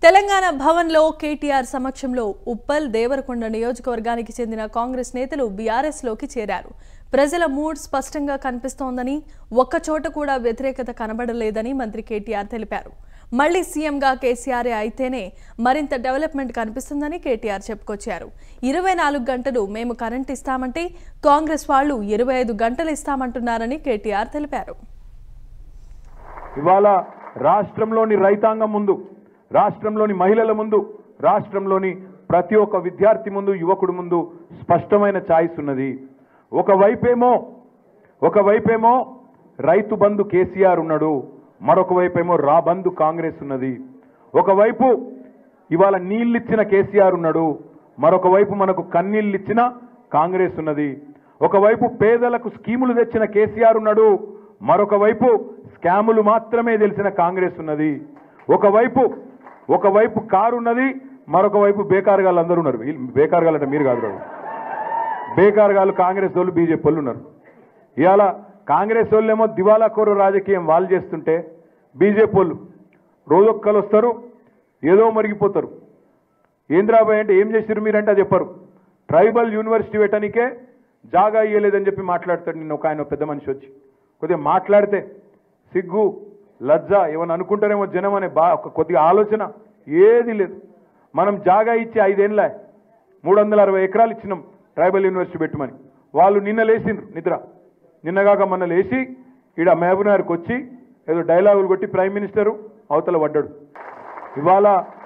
తెలంగాణ భవన్లో కేటీఆర్ సమక్షంలో ఉప్పల్ దేవరకొండ నియోజకవర్గానికి చెందిన కాంగ్రెస్ నేతలు బీఆర్ఎస్లోకి చేరారు ప్రజల మూడ్ స్పష్టంగా కనిపిస్తోందని ఒక్కచోట కూడా వ్యతిరేకత కనబడలేదని మంత్రి కేటీఆర్ తెలిపారు మళ్లీ సీఎంగా కేసీఆర్ అయితేనే మరింత డెవలప్మెంట్ కనిపిస్తుందని కేటీఆర్ చెప్పుకొచ్చారు ఇరవై నాలుగు గంటలు మేము కరెంట్ ఇస్తామంటే కాంగ్రెస్ వాళ్ళు ఇరవై ఐదు గంటలు ఇస్తామంటున్నారని కేటీఆర్ తెలిపారు ఇవాళ రాష్ట్రంలోని రైతాంగం ముందు రాష్ట్రంలోని మహిళల ముందు రాష్ట్రంలోని ప్రతి ఒక్క విద్యార్థి ముందు యువకుడు ముందు స్పష్టమైన ఛాయిస్ ఉన్నది ఒకవైపేమో ఒకవైపేమో రైతు బంధు కేసీఆర్ ఉన్నాడు మరొక వైపేమో రా బంధు కాంగ్రెస్ ఉన్నది ఒకవైపు ఇవాళ నీళ్ళిచ్చిన కేసీఆర్ ఉన్నాడు మరొక వైపు మనకు కన్నీళ్ళిచ్చిన కాంగ్రెస్ ఉన్నది ఒకవైపు పేదలకు స్కీములు తెచ్చిన కేసీఆర్ ఉన్నాడు మరొక వైపు స్కాములు మాత్రమే తెలిసిన కాంగ్రెస్ ఉన్నది ఒకవైపు ఒకవైపు కారు ఉన్నది మరొక వైపు బేకారుగాళ్ళు అందరూ ఉన్నారు వీళ్ళు బేకారుగాళ్ళు అంటే మీరు కాదు రావు బేకారుగాళ్ళు కాంగ్రెస్ వాళ్ళు బీజేపీ వాళ్ళు ఉన్నారు ఇవాళ కాంగ్రెస్ వాళ్ళేమో దివాలా కోరు రాజకీయం వాళ్ళు చేస్తుంటే బీజేపీ వాళ్ళు రోజొక్కలు వస్తారు ఏదో మరిగిపోతారు ఏంద్రాబాయ్ అంటే ఏం చేసిరు మీరంటే అది చెప్పరు ట్రైబల్ యూనివర్సిటీ పెట్టడానికే జాగా ఇయ్యలేదని చెప్పి మాట్లాడతాడు నిన్న ఒక ఆయన పెద్ద మనిషి వచ్చి కొద్దిగా మాట్లాడితే సిగ్గు లజ్జ ఏమని అనుకుంటారేమో జనం అనే బా ఒక కొద్దిగా ఆలోచన ఏది లేదు మనం జాగా ఇచ్చి ఐదేళ్ళ మూడు వందల అరవై ఎకరాలు ఇచ్చినాం ట్రైబల్ యూనివర్సిటీ పెట్టమని వాళ్ళు నిన్న లేచిండ్రు నిద్ర నిన్నగాక మొన్న లేచి ఈడ మహబూబ్నగర్కి వచ్చి ఏదో డైలాగులు కొట్టి ప్రైమ్ మినిస్టరు అవతల పడ్డాడు ఇవాళ